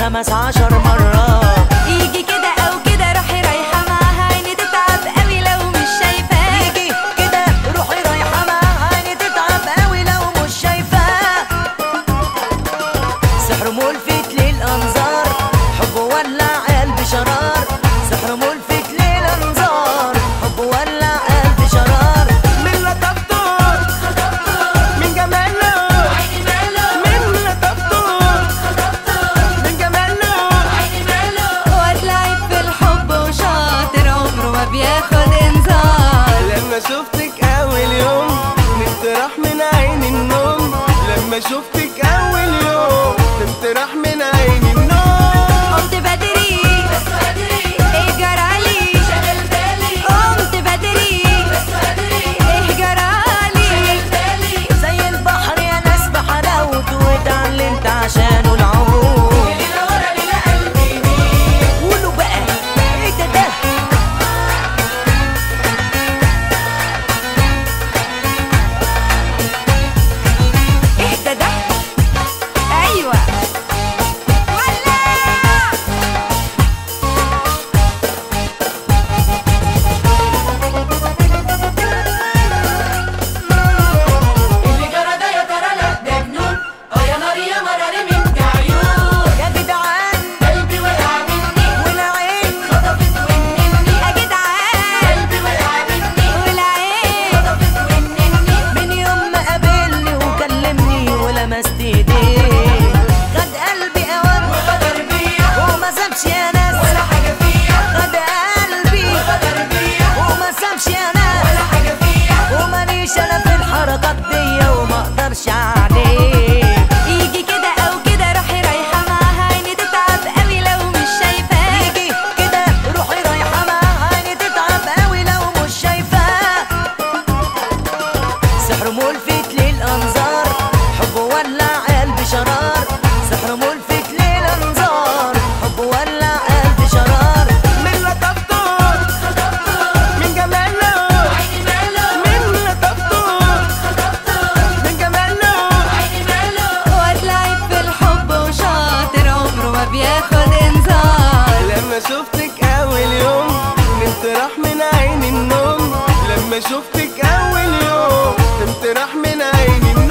خمس عشر مرة يجي كده او كده روحي رايحه معاها عيني تتعب قوي لو مش شايفاه يجي كده روحي رايحة معاها عيني تتعب قوي لو مش شايفاه سحر ملفت للأنظار حب ولع قلب شرار سحر ملفت للأنظار حب ولع قلب شرار من لطفته من جماله من لطفته من جماله واد لعيب في الحب وشاطر عمره ما بياخد انذار لما شفتك اول يوم نمت راح من عين النوم لما شفتك اول يوم نمت راح من عين النوم قمت بدري ايه جرالي قمت بدري ايه جرالي زي البحر يا ناس بحلاوته واتعلمت عشانه العوم قولوا بقى ايه ده ده اهدى ده ايوه ولع اللي جرى ده يا ترى لا ده جنون اه يا نار يا مراري من عيون يا جدعان قلبي وقع مني والعين خطفت ونني يا جدعان قلبي وقع مني والعين خطفت ونني من يوم ما قابلني وكلمني ولمست ايديه خد قلبي اوام غدر بيا وما سابش يا ناس ولا حاجة فيا خد قلبي غدر بيا وما سابش يا ناس ولا حاجة فيا وماليش انا في الحركات دي وما اقدرش عليه يجي كده او كده روحي رايحه معاها عيني تتعب قوي لو مش شايفاه يجي كده روحي رايحة معاها عيني تتعب قوي لو مش شايفاه سحر ملفت للأنظار حب ولع قلب شرار سحر ملفت للأنظار حب ولع قلب شرار من لطفته من جماله عيني ماله من لطفته من جماله عيني ماله واد لعيب في الحب وشاطر عمره ما بياخد انذار لما شفتك اول يوم نمت راح من عين النوم لما شفتك اول يوم نمت راح من عين النوم